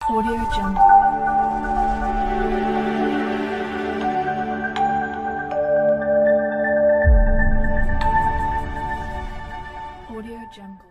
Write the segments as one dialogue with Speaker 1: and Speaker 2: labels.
Speaker 1: Audio Jungle. Audio Jungle.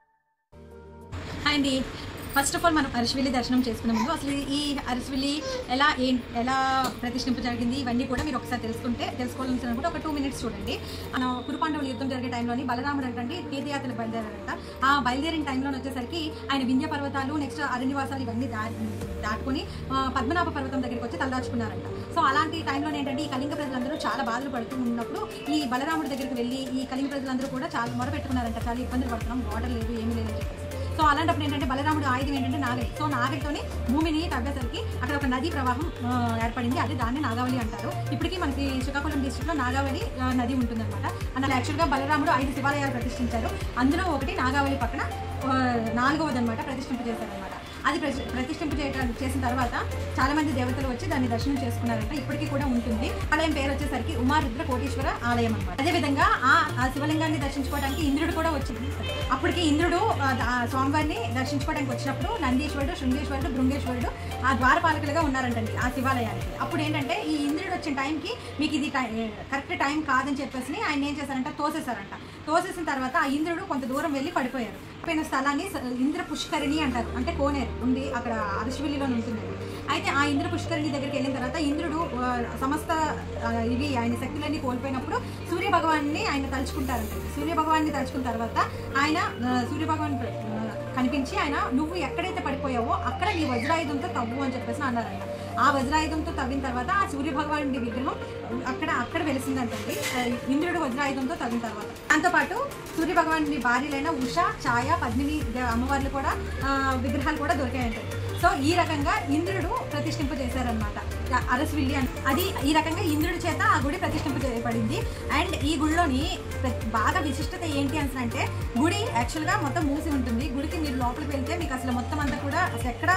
Speaker 2: Hi అండి first of all మనం అరసవిల్లి దర్శనం చేసుకునే ముందు అసలు ఈ అరసవిల్లి ఎలా ఏం ఎలా ప్రతిష్ఠింప జరిగింది ఇవన్నీ కూడా మీరు ఒకసారి తెలుసుకుంటే తెలుసుకోవాల్సిన కూడా ఒక టూ మినిట్స్ చూడండి మన కురుపాండవుల యుద్ధం జరిగే టైంలోని బలరాముడు అంటే తీర్థయాత్రలు బయలుదేరారంట ఆ బయలుదేరిన టైంలో వచ్చేసరికి ఆయన వింధ్య పర్వతాలు నెక్స్ట్ అరణ్యవాసాలు ఇవన్నీ దా దాటుకొని ఆ, పద్మనాభ పర్వతం దగ్గరికి వచ్చి తలదాచుకున్నారంట సో అలాంటి టైంలో ఏంటంటే ఈ కళింగ ప్రజలందరూ చాలా బాధలు పడుతూ ఉన్నప్పుడు ఈ బలరాముడి దగ్గరికి వెళ్ళి ఈ కళింగ ప్రజలందరూ కూడా చాలా మొరపెట్టుకున్నారంట చాలా ఇబ్బందులు పడుతున్నాం వాటర్ లేదు ఏమీ లేదని చెప్పేసి సో అలాంటప్పుడు ఏంటంటే బలరాముడు ఆయుధం ఏంటంటే నాగలి సో నాగలితోని భూమిని తవ్వేసరికి అక్కడ ఒక నదీ ప్రవాహం ఆ, ఏర్పడింది అదే దాన్ని నాగావళి అంటారు ఇప్పటికీ మనకి శ్రీకాకుళం డిస్ట్రిక్ట్లో నాగావళి ఆ, నది ఉంటుందన్నమాట అన్న యాక్చువల్గా బలరాముడు ఐదు శివాలయాలు ప్రతిష్ఠించారు అందులో ఒకటి నాగావళి పక్కన ఆ, నాలుగవది అనమాట ప్రతిష్ఠింప చేశారనమాట అది ప్రతి- ప్రతిష్ఠింప చేయడం చేసిన తర్వాత చాలా మంది దేవతలు వచ్చి దాన్ని దర్శనం చేసుకున్నారంట ఇప్పటికీ కూడా ఉంటుంది ఆలయం పేరు వచ్చేసరికి ఉమారుద్ర కోటీశ్వర ఆలయం అనమాట అదేవిధంగా ఆ ఆ శివలింగాన్ని దర్శించుకోవడానికి ఇంద్రుడు కూడా వచ్చింది అప్పటికి ఇంద్రుడు ఆ ఆ స్వామివారిని దర్శించుకోవడానికి వచ్చినప్పుడు నందీశ్వరుడు శృంగేశ్వరుడు బృంగేశ్వరుడు ఆ ద్వారపాలకులుగా ఉన్నారంటండి ఆ శివాలయానికి అప్పుడు ఏంటంటే ఈ ఇంద్రుడు వచ్చిన టైంకి మీకు ఇది టై కరెక్ట్ టైం కాదని చెప్పేసి ఆయన ఏం చేశారంట తోసేశారంట తోసేసిన తర్వాత ఆ ఇంద్రుడు కొంత దూరం వెళ్ళి పడిపోయారు పడిపోయిన స్థలాన్ని స- ఇంద్ర పుష్కరిణి అంటారు అంటే కోనేరు ఉంది అక్కడ అరశివిల్లిలో ఉంటుంది అయితే ఆ ఇంద్ర పుష్కరిణి దగ్గరికి వెళ్ళిన తర్వాత ఇంద్రుడు ఆ, సమస్త ఆ, ఇవి ఆయన శక్తులన్నీ కోల్పోయినప్పుడు సూర్య భగవాన్ని ఆయన తలుచుకుంటారంట సూర్య భగవాన్ని తలుచుకున్న తర్వాత ఆయన ఆ, సూర్య భగవాన్ ఆ, కనిపించి ఆయన నువ్వు ఎక్కడైతే పడిపోయావో అక్కడ నీ వజ్రాయుధంతో తవ్వు అని చెప్పేసి అన్నారంట ఆ వజ్రాయుధంతో తవ్విన తర్వాత ఆ సూర్య భగవానుడి విగ్రహం అక్కడ అక్కడ వెలిసిందంటండి ఆ, ఇంద్రుడు వజ్రాయుధంతో తవ్విన తర్వాత దాంతోపాటు సూర్య భగవానుడి భార్యలైన ఉష ఛాయ పద్మిని ద- అమ్మవార్లు కూడా ఆ, విగ్రహాలు కూడా దొరికాయంటండి సో ఈ రకంగా ఇంద్రుడు ప్రతిష్ఠింప చేశారనమాట అరస్విల్లి అని అది ఈ రకంగా ఇంద్రుడి చేత ఆ గుడి ప్రతిష్ఠింప చేయబడింది అండ్ ఈ గుడిలోని ప్ర- బాగా విశిష్టత ఏంటి అని అంటే గుడి యాక్చువల్గా మొత్తం మూసి ఉంటుంది గుడికి మీరు లోపలికి వెళ్తే మీకు అసలు మొత్తం అంతా కూడా అసలు ఎక్కడ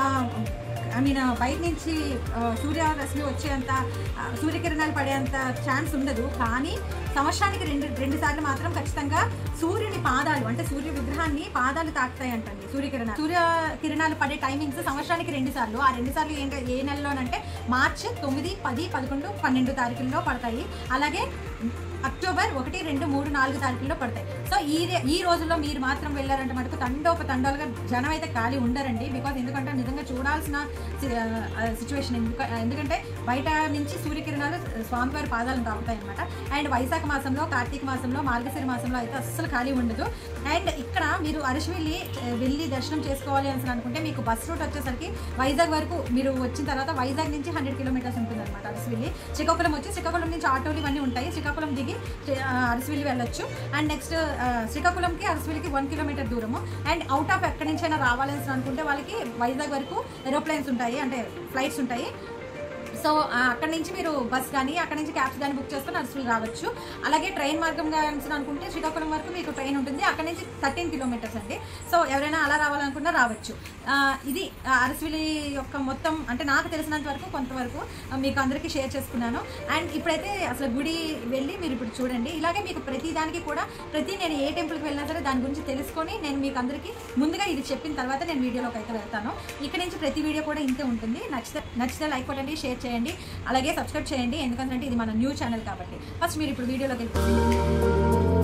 Speaker 2: ఐ మీన్ బయట నుంచి ఆ, సూర్యరశ్మి వచ్చేంత ఆ, సూర్యకిరణాలు పడేంత ఛాన్స్ ఉండదు కానీ సంవత్సరానికి రెండు రెండు సార్లు మాత్రం ఖచ్చితంగా సూర్యుని పాదాలు అంటే సూర్య విగ్రహాన్ని పాదాలు తాకుతాయి అంటండి సూర్యకిరణాలు సూర్య కిరణాలు పడే టైమింగ్స్ సంవత్సరానికి రెండు సార్లు ఆ రెండు సార్లు ఏంటి ఏ నెలలోనంటే మార్చి తొమ్మిది పది పదకొండు పన్నెండు తారీఖుల్లో పడతాయి అలాగే అక్టోబర్ ఒకటి రెండు మూడు నాలుగు తారీఖుల్లో పడతాయి సో ఈ రే- ఈ రోజుల్లో మీరు మాత్రం వెళ్ళారంటే మటుకు తండోప తండాలుగా జనం అయితే ఖాళీ ఉండరండి బికాజ్ ఎందుకంటే నిజంగా చూడాల్సిన సిచ్యువేషన్ ఎందుకంటే బయట నుంచి సూర్యకిరణాలు స్వామివారి పాదాలను తాకుతాయి అనమాట అండ్ వైశాఖ మాసంలో కార్తీక మాసంలో మార్గశిర మాసంలో అయితే అస్సలు ఖాళీ ఉండదు అండ్ ఇక్కడ మీరు అరసివెల్లి వెళ్ళి దర్శనం చేసుకోవాలి అని అనుకుంటే మీకు బస్ రూట్ వచ్చేసరికి వైజాగ్ వరకు మీరు వచ్చిన తర్వాత వైజాగ్ నుంచి హండ్రెడ్ కిలోమీటర్స్ ఉంటుంది అనమాట అరసివెల్లి శ్రీకాకుళం వచ్చి శ్రీకాకుళం నుంచి ఆటోలు ఇవన్నీ ఉంటాయి శ్రీకాకుళం దిగి ఆ, అరసివెల్లి వెళ్ళొచ్చు అండ్ నెక్స్ట్ శ్రీకాకుళంకి అరసివెల్లికి వన్ కిలోమీటర్ దూరము అండ్ అవుట్ ఆఫ్ ఎక్కడి నుంచైనా రావాలని అనుకుంటే వాళ్ళకి వైజాగ్ వరకు ఏరోప్లేన్స్ ఉంటాయి అంటే ఫ్లైట్స్ ఉంటాయి సో ఆ, అక్కడి నుంచి మీరు బస్ కానీ అక్కడి నుంచి క్యాబ్స్ కానీ బుక్ చేసుకుని అరసవిల్లి రావచ్చు అలాగే ట్రైన్ మార్గంగా అనుకుంటే శ్రీకాకుళం వరకు మీకు ట్రైన్ ఉంటుంది అక్కడి నుంచి థర్టీన్ కిలోమీటర్స్ అండి సో ఎవరైనా అలా రావాలనుకున్నా రావచ్చు ఆ, ఇది ఆ, అరసవిల్లి యొక్క మొత్తం అంటే నాకు తెలిసినంత వరకు కొంతవరకు ఆ, మీకు అందరికీ షేర్ చేసుకున్నాను అండ్ ఇప్పుడైతే అసలు గుడి వెళ్ళి మీరు ఇప్పుడు చూడండి ఇలాగే మీకు ప్రతి దానికి కూడా ప్రతి నేను ఏ టెంపుల్కి వెళ్ళినా సరే దాని గురించి తెలుసుకొని నేను మీకు అందరికీ ముందుగా ఇది చెప్పిన తర్వాత నేను వీడియోలోకి అయితే వెళ్తాను ఇక్కడ నుంచి ప్రతి వీడియో కూడా ఇంతే ఉంటుంది నచ్చితే నచ్చితే లైక్ కొట్టండి షేర్ చేయండి అలాగే సబ్స్క్రైబ్ చేయండి ఎందుకంటే ఇది మన న్యూ ఛానల్ కాబట్టి ఫస్ట్ మీరు ఇప్పుడు వీడియోలోకి వెళ్ళిపోండి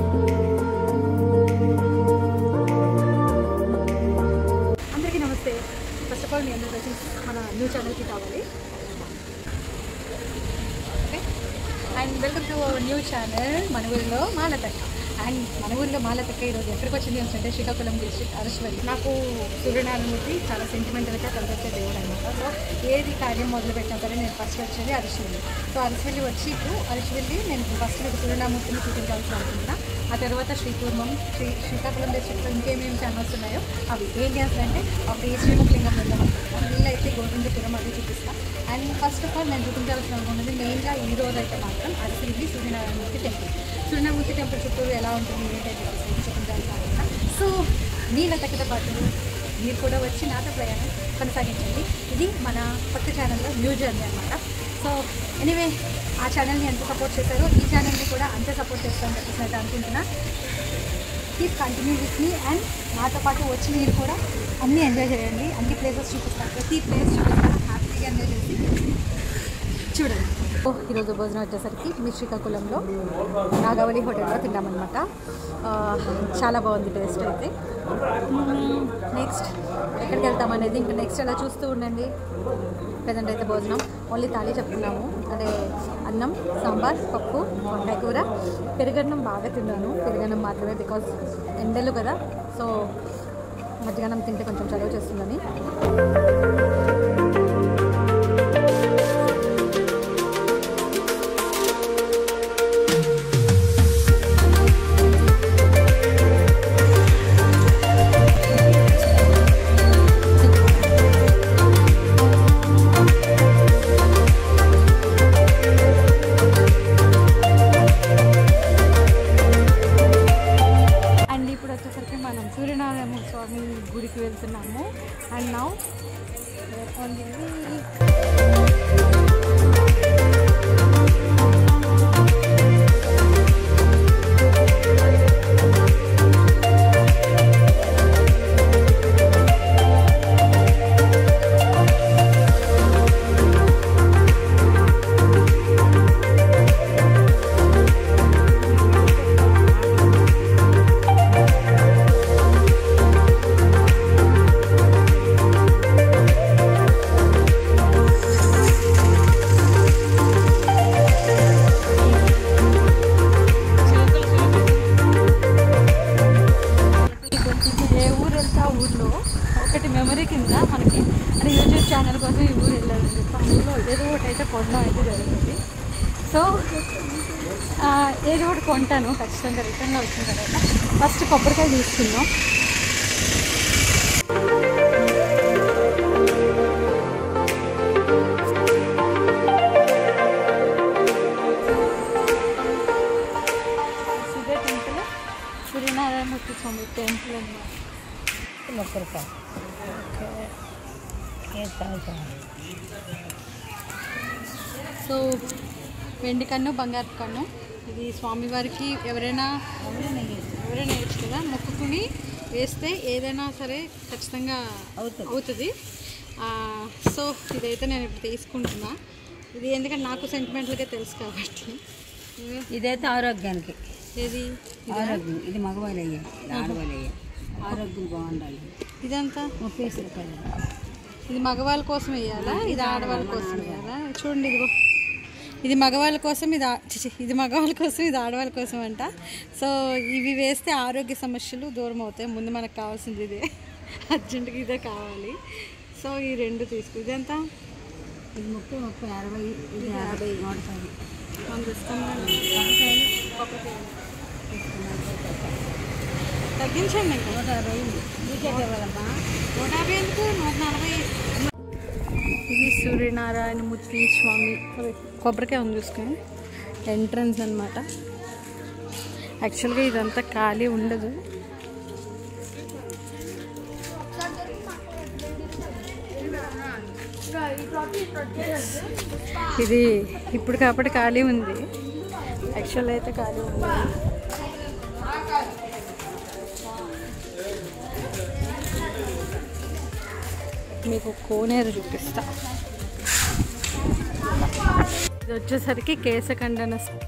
Speaker 2: అందరికీ నమస్తే ఫస్ట్ ఆఫ్ ఆల్ మీ అందరూ వచ్చి మన న్యూ ఛానల్కి కావాలి and welcome to our new channel మన ఊరిలో మాలతక్క అండ్ మన ఊరిలో మాలతక్క ఈరోజు ఎక్కడికి వచ్చింది అంటే శ్రీకాకుళం డిస్ట్రిక్ట్ అరశ్వరి నాకు సూర్యనారాయణమూర్తి చాలా సెంటిమెంటల్గా కలిసొచ్చే దేవుడు అనమాట సో ఏది కార్యం మొదలు పెట్టినా సరే నేను ఫస్ట్ వచ్చేది అరశ్వల్లి సో అరశ్వల్లి వచ్చి ఇప్పుడు అరశ్వల్లి నేను ఫస్ట్ మీకు సూర్యనారాయణమూర్తిని చూపించాల్సి అనుకుంటున్నా ఆ తర్వాత శ్రీకూర్మం శ్రీ శ్రీకాకుళం డిస్ట్రిక్ట్లో ఇంకేమేమి ఛానల్స్ ఉన్నాయో అవి ఏం చేస్తారంటే ఒకటి శ్రీముఖలింగం వెళ్దాం అనుకుంటున్నాను వీళ్ళు అయితే గోవిందపురం అది చూపిస్తాను అండ్ ఫస్ట్ ఆఫ్ ఆల్ నేను చూపించాల్సిన అనుకున్నది మెయిన్గా ఈ రోజు అయితే మాత్రం అరసిల్లి సూర్యనారాయణమూర్తి టెంపుల్ సూర్యనారాయణమూర్తి టెంపుల్ చుట్టూరు ఎలా ఉంటుంది ఏంటంటే చూపించాల్సిన అనుకున్నా సో నీళ్ళతో పాటు మీరు కూడా వచ్చి నాతో ప్రయాణం కొనసాగించండి ఇది మన కొత్త ఛానల్లో న్యూ జర్నీ అనమాట సో ఎనీవే ఆ ఛానల్ని ఎంత సపోర్ట్ చేశారో ఈ ఛానల్ని కూడా అంతే సపోర్ట్ చేస్తారని చెప్పేసి అయితే అనుకుంటున్నా కీప్ కంటిన్యూ విత్ మీ అండ్ నాతో పాటు వచ్చి మీరు కూడా అన్నీ ఎంజాయ్ చేయండి అన్ని ప్లేసెస్ చూపిస్తాను ప్రతి ప్లేస్ చూపిస్తాను హ్యాపీగా ఎంజాయ్ చేసి చూడండి ఓ ఈరోజు భోజనం వచ్చేసరికి మీ శ్రీకాకుళంలో నాగావళి హోటల్లో తిన్నామన్నమాట ఆ, చాలా బాగుంది టేస్ట్ అయితే నెక్స్ట్ ఎక్కడికి వెళ్తాం అనేది ఇంకా నెక్స్ట్ అలా చూస్తూ ఉండండి ప్రజెంట్ అయితే భోజనం ఓన్లీ తాళి చెప్తున్నాము అంటే అన్నం సాంబార్ పప్పు వంకాయ కూర పెరుగన్నం బాగా తిన్నాను పెరుగన్నం మాత్రమే బికాజ్ ఎండలు కదా సో మధ్యాహ్నం తింటే కొంచెం చదువు చేస్తుందని అండ్ ఇప్పుడు వచ్చేసరికి మనం సూర్యనారాయణ స్వామి గుడికి వెళ్తున్నాము అండ్ నౌ ఓన్లీ ఏ ఊరు వెళ్తే ఆ ఊర్లో ఒకటి మెమరీ కింద మనకి అంటే యూట్యూబ్ ఛానల్ కోసం ఈ ఊరు వెళ్ళాలని చెప్పి అందులో ఏదో ఒకటి అయితే కొనడం అయితే జరుగుతుంది సో ఆ, ఏదో ఒకటి కొంటాను ఖచ్చితంగా రిటర్న్లో వచ్చిన తర్వాత ఫస్ట్ కొబ్బరికాయ తీసుకుందాం ఇదే టెంపుల్ సూర్యనారాయణమూర్తి స్వామి టెంపుల్ అన్నమాట
Speaker 3: మొక్కరికాయ
Speaker 2: సో వెండి కన్ను బంగారు కన్ను ఇది స్వామివారికి ఎవరైనా ఎవరైనా వేయచ్చు కదా మొక్కుకుని వేస్తే ఏదైనా సరే ఖచ్చితంగా
Speaker 3: అవుతుంది.
Speaker 2: అవుతుంది ఆ, సో ఇదైతే నేను ఇప్పుడు తీసుకుంటున్నా ఇది ఎందుకంటే నాకు సెంటిమెంటల్గా తెలుసు కాబట్టి
Speaker 3: ఇదైతే ఆరోగ్యానికి
Speaker 2: ఏది
Speaker 3: ఆరోగ్యం ఇది మగవాళ్ళు అయ్యాయి ఇది ఆడవాళ్ళు అయ్యాయి ఆరోగ్యం బాగుండాలి
Speaker 2: ఇదంతా
Speaker 3: ముప్పై రూపాయలు
Speaker 2: ఇది మగవాళ్ళ కోసం వేయాలా ఇది ఆడవాళ్ళ కోసం వేయాలా చూడండి ఇదిగో ఇది మగవాళ్ళ కోసం ఇది ఆ- ఛీ, ఛీ, ఇది మగవాళ్ళ కోసం ఇది ఆడవాళ్ళ కోసం అంట సో ఇవి వేస్తే ఆరోగ్య సమస్యలు దూరం అవుతాయి ముందు మనకు కావాల్సింది ఇదే అర్జెంటుగా ఇదే కావాలి సో ఈ రెండు తీసుకు ఇదంతా
Speaker 3: ఇది ముప్పై ముప్పై అరవై ఇది యాభై నూట పది
Speaker 2: మనకి ఇష్టం
Speaker 3: కొబ్బరికాయలు
Speaker 2: తగ్గించండి ఇంకా
Speaker 3: నూట యాభై మీకే ఇవ్వాలమ్మా
Speaker 2: నూట యాభై ఎందుకు నూట నలభై ఇది సూర్యనారాయణమూర్తి స్వామి కొబ్బరికాయ ఉంది చూసుకొని ఎంట్రన్స్ అనమాట యాక్చువల్గా ఇదంతా ఖాళీ ఉండదు ఇది ఇప్పుడు కాబట్టి ఖాళీ ఉంది యాక్చువల్ అయితే ఖాళీ ఉంది మీకు కోనేరు చూపిస్తా ఇది వచ్చేసరికి కేశఖండన స్-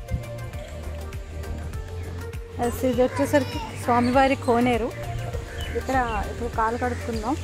Speaker 2: ఎస్, ఇది వచ్చేసరికి స్వామివారి కోనేరు ఇక్కడ ఇప్పుడు కాలు కడుక్కుందాం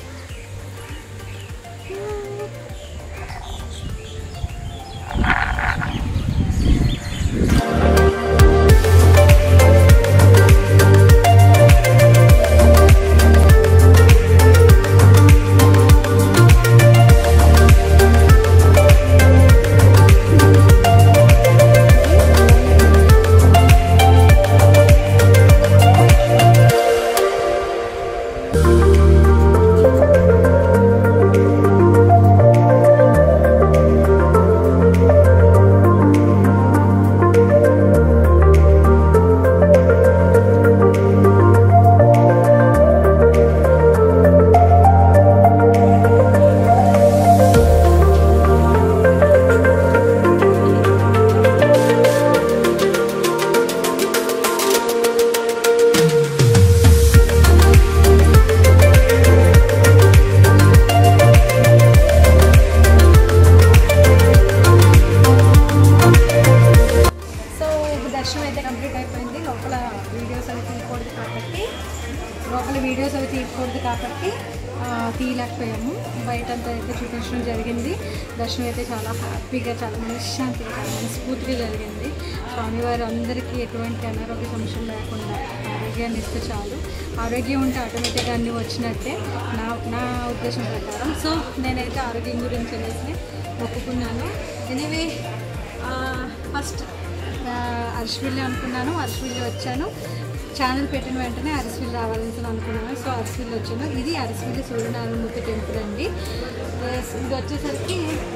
Speaker 2: బయట అంతా అయితే చూపించడం జరిగింది దర్శనం అయితే చాలా హ్యాపీగా చాలా మనశ్శాంతిగా చాలా మనస్ఫూర్తిగా జరిగింది స్వామివారు అందరికీ ఎటువంటి అనారోగ్య సమస్యలు లేకుండా ఆరోగ్యాన్ని ఇస్తే చాలు ఆరోగ్యం ఉంటే ఆటోమేటిక్గా అన్నీ వచ్చినట్టే నా నా ఉద్దేశం ప్రకారం సో నేనైతే ఆరోగ్యం గురించి అనేసి మొక్కుకున్నాను ఎనీవే ఫస్ట్ అరసివిల్లి అనుకున్నాను అరసివిల్లి వచ్చాను ఛానల్ పెట్టిన వెంటనే అరసివిల్లి రావాలని అనుకున్నాను సో అరసివిల్లి వచ్చాను ఇది అరసివిల్లి సూర్యనారాయణమూర్తి టెంపుల్ అండి Yes, ఇది వచ్చేసరికి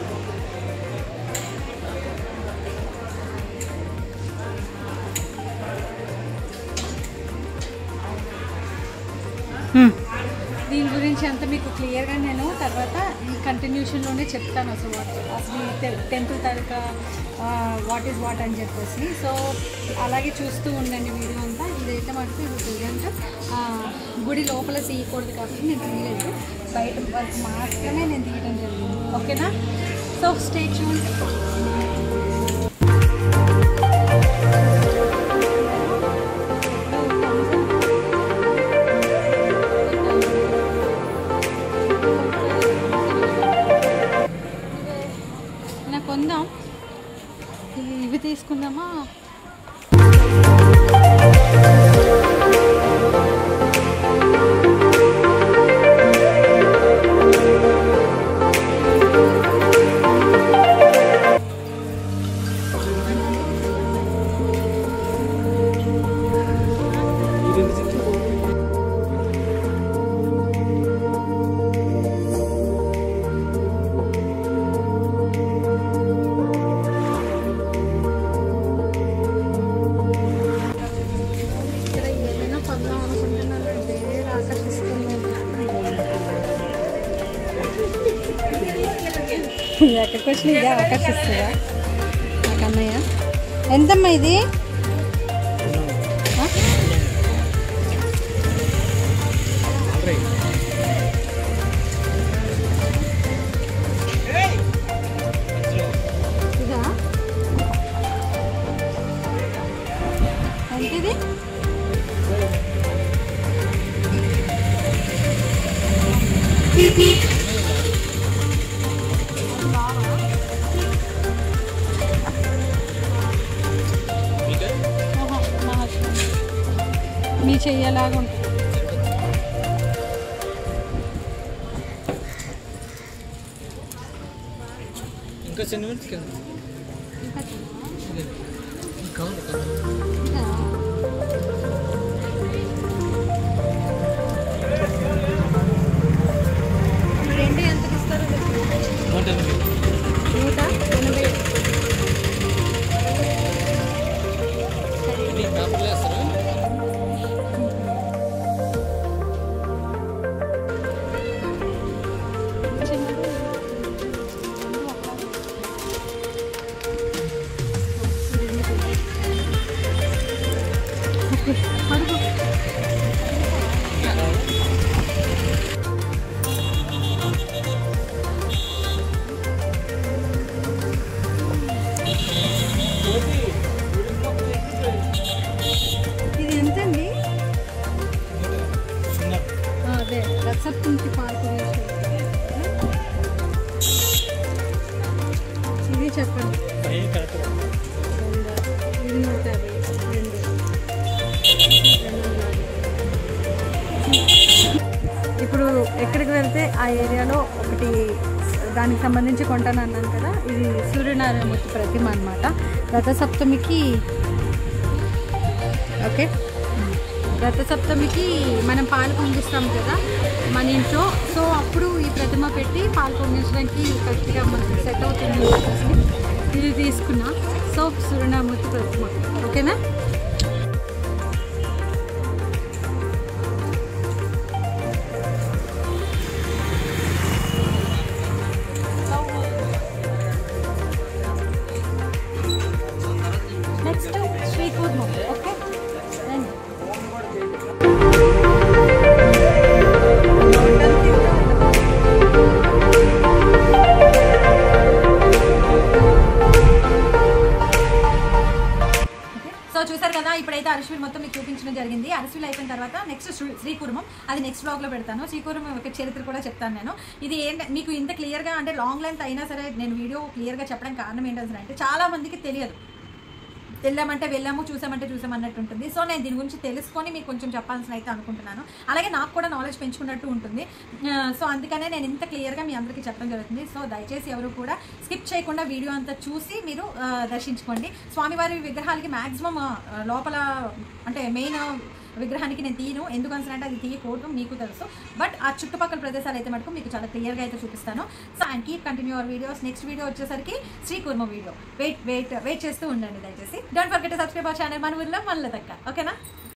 Speaker 2: దీని గురించి అంతా మీకు క్లియర్గా నేను తర్వాత ఈ కంటిన్యూషన్లోనే చెప్తాను అసలు what- అసలు ఈ టె- టెంపుల్ తాలూకా వాట్ ఈస్ వాట్ అని చెప్పేసి సో అలాగే చూస్తూ ఉండండి వీడియో అంతా ఇదైతే మటుకు ఇది ప్రజెంట్ గుడి లోపల తీయకూడదు కాబట్టి నేను తీయలేదు బయట వరకు మాత్రమే నేను తీయడం జరిగింది ఓకేనా సో స్టే చూన్ నాకు కొందాం ఇవి- ఇవి తీసుకుందామా ఇక్కడ ఏదైనా కొందాం అనుకుంటున్నాను అంటే ఆకర్షిస్తుంది ఎక్కడికి వచ్చిన ఇదే ఆకర్షిస్తుందా నాకు అన్నయ్య ఎంతమ్మా ఇది ఆ? ఇదా ఎంతిది ఓహో, నా husband. మీ చెయ్యేలాగా ఉంటుంది
Speaker 4: ఇంకా చిన్న మినిట్స్ కింద కౌంట్
Speaker 2: ఇదా? ఈ రెండు ఎంతకి ఇస్తారో చెప్పు.
Speaker 4: నూట ఎనిమిది
Speaker 2: నూట ఎనభై
Speaker 4: ఇది కాపులు వేస్తారు
Speaker 2: చిన్నది. ఈ రెండు పెద్దవి. ఓకే, అడుగు. ఇది ఎంతండి
Speaker 4: చిన్న
Speaker 2: ఆ, అదే రసప్తుంకి పార్కు ఇది చెప్పండి
Speaker 4: ఏం కరెక్ట్
Speaker 2: రెండు. ఇది నూట యాభై రెండు రెండు వందల యాభై. ఇప్పుడు ఎక్కడికి వెళ్తే ఆ ఏరియాలో ఒకటి దానికి సంబంధించి కొంటాను అన్నాను కదా ఇది సూర్యనారాయణమూర్తి ప్రతిమ అనమాట రథసప్తమికి ఓకే రథసప్తమికి మనం పాలు పొంగిస్తాం కదా మన ఇంట్లో సో అప్పుడు ఈ ప్రతిమ పెట్టి పాలు పొంగించడానికి కరెక్ట్గా మనకి సెట్ అవుతుంది అని చెప్పేసి ఇది తీసుకున్నా సో సూర్యనారాయణమూర్తి ప్రతిమ ఓకేనా నెక్స్ట్ శ్రీకూర్మం ఓకే రండి సో చూసారు మొత్తం మీకు చూపించడం జరిగింది అరసివిల్ అయిపోయిన తర్వాత నెక్స్ట్ శ్రీకుర్మం అది నెక్స్ట్ బ్లాగ్లో పెడతాను శ్రీకుర్మం యొక్క చరిత్ర కూడా చెప్తాను నేను ఇది ఏంటి మీకు ఇంత క్లియర్గా అంటే లాంగ్ లెంత్ అయినా సరే నేను వీడియో క్లియర్గా చెప్పడానికి కారణం ఏంటంటే అంటే చాలా మందికి తెలియదు వెళ్ళామంటే వెళ్ళాము చూసామంటే చూసాం అన్నట్టు ఉంటుంది సో నేను దీని గురించి తెలుసుకొని మీకు కొంచెం చెప్పాల్సిన అయితే అనుకుంటున్నాను అలాగే నాకు కూడా నాలెడ్జ్ పెంచుకున్నట్టు ఉంటుంది ఆ, సో అందుకనే నేను ఇంత క్లియర్గా మీ అందరికీ చెప్పడం జరుగుతుంది సో దయచేసి ఎవరు కూడా స్కిప్ చేయకుండా వీడియో అంతా చూసి మీరు ఆ, దర్శించుకోండి స్వామివారి విగ్రహాలకి మ్యాక్సిమం లోపల అంటే మెయిన్ విగ్రహానికి నేను తీయను ఎందుకు అంటే అది తీయకూడదు మీకు తెలుసు బట్ ఆ చుట్టుపక్కల ప్రదేశాలు అయితే మటుకు మీకు చాలా క్లియర్గా అయితే చూపిస్తాను so and keep continue our videos next video వచ్చేసరికి Srikurmam video wait wait wait చేస్తూ ఉండండి దయచేసి don't forget subscribe our channel మన ఊర్లో మళ్ళీ దక్క ఓకేనా